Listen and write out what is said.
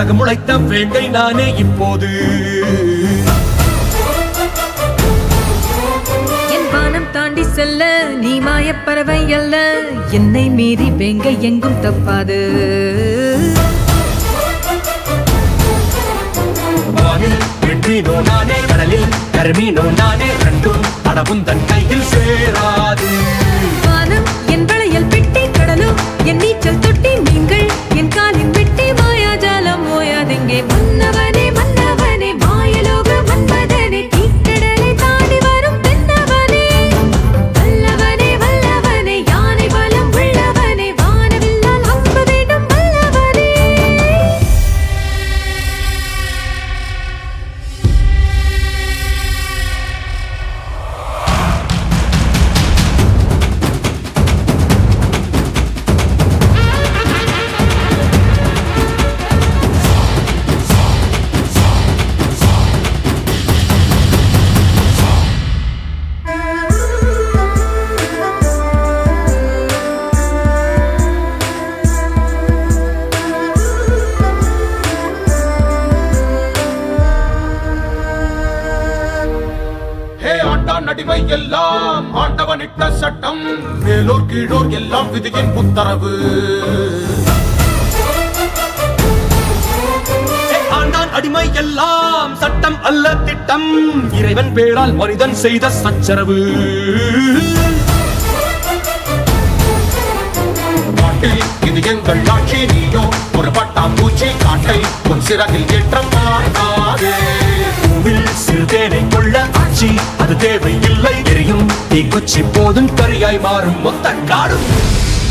சிறகு முளைத்த வேங்கை நானே இப்போது என் வானம் தாண்டி செல்ல நீ மாயப் பறவை அல்ல என்னை மீறி வெங்க எங்கும் தப்பாது வானில் வெண்மீனோ நானே கடலில் கருமீனோ நானே ரெண்டும் அடவும் தன் கையில் சேராது வானம் என் வளையல் பெட்டி கடலும் என் நீச்சல் தொட்டி நீங்கள் என் காலின் வெட்டி மாயாஜாலம் ஓயாதெங்கே மன்னவனே மன்னவனே மாயலோக மன்மதனே தீக்கடலை தாண்டி வரும் தென்னவனே வல்லவனே வல்லவனே யானை பலம் உள்ளவனே வானவில்லால் அம்பு வேண்டும் வல்லவனே ஹே ஆண்டான் அடிமை எல்லாம் ஆண்டவனிட்ட சட்டம் மேலோர் கீழோர் எல்லாம் விதியின் உத்தரவு ஹே, ஆண்டான் அடிமை எல்லாம் சட்டம் அல்ல திட்டம் இறைவன் பேரால் மனிதன் செய்த சச்சரவு காட்டில் இது எங்கள் ஆட்சி நீயோ ஒரு பட்டாம்பூச்சி காட்டை உன் சிறகில் ஏற்ற மாட்டாதே பூவில் சிறுதேனை கொள்ள ஆட்சி அது தேவையில்லை எரியும் தீக்குச்சி போதும் கரியாய் மாறும் மொத்த காடும்